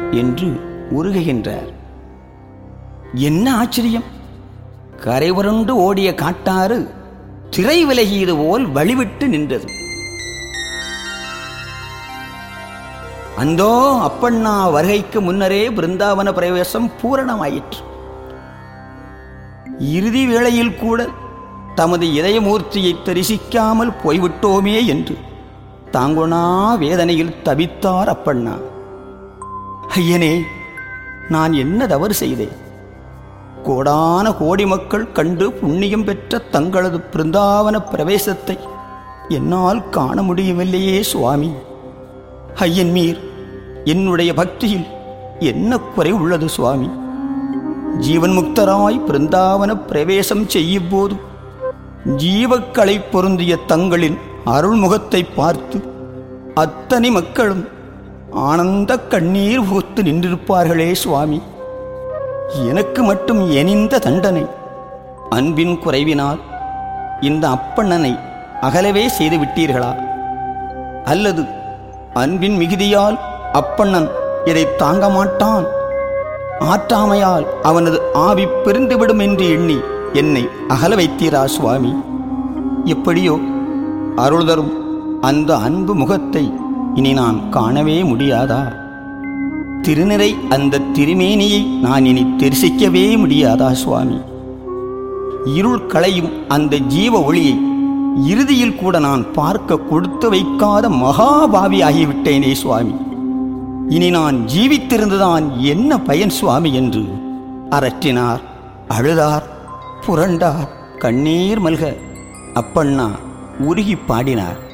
என்று உருகுகின்றார் என்ன ஆச்சரியம் கரைபுரண்டு ஓடிய காட்டாறு திரை விலகியது போல் வழிவிட்டு நின்றது அந்தோ அப்பண்ணா வருகைக்கு முன்னரே பிருந்தாவன பிரவேசம் பூரணமாயிற்று இறுதி வேளையில் கூட தமது இதயமூர்த்தியை தரிசிக்காமல் போய்விட்டோமே என்று தாங்குணா வேதனையில் தவித்தார் அப்பண்ணா ஐயனே நான் என்ன தவறு செய்தேன் கோடான கோடி மக்கள் கண்டு புண்ணியம் பெற்ற தங்களது பிருந்தாவன பிரவேசத்தை என்னால் காண முடியவில்லையே சுவாமி ஐயன் மீர் என்னுடைய பக்தியில் என்ன குறை உள்ளது சுவாமி ஜீவன் முக்தராய் பிருந்தாவன பிரவேசம் செய்யும் போது ஜீவக்களை பொருந்திய தங்களின் அருள்முகத்தை பார்த்து அத்தனை மக்களும் ஆனந்த கண்ணீர் புகுத்து நின்றிருப்பார்களே சுவாமி எனக்கு மட்டும் எனிந்த தண்டனை அன்பின் குறைவினால் இந்த அப்பண்ணனை அகலவே செய்து விட்டீர்களா அல்லது அன்பின் மிகுதியால் அப்பண்ணன் இதை தாங்க மாட்டான் ஆற்றாமையால் அவனது ஆவி பெருந்துவிடும் என்று எண்ணி என்னை அகல வைத்தீரா சுவாமி எப்படியோ அருள் தரும் அந்த அன்பு முகத்தை இனி நான் காணவே முடியாதா திருநிறை அந்த திருமேனியை நான் இனி தரிசிக்கவே முடியாதா சுவாமி இருள் களையும் அந்த ஜீவ ஒளியை இறுதியில் கூட நான் பார்க்க கொடுத்து வைக்காத மகாபாவி ஆகிவிட்டேனே சுவாமி இனி நான் ஜீவித்திருந்துதான் என்ன பயன் சுவாமி என்று அரற்றினார் அழுதார் புரண்டார் கண்ணீர் மல்க அப்பண்ணா உருகி பாடினார்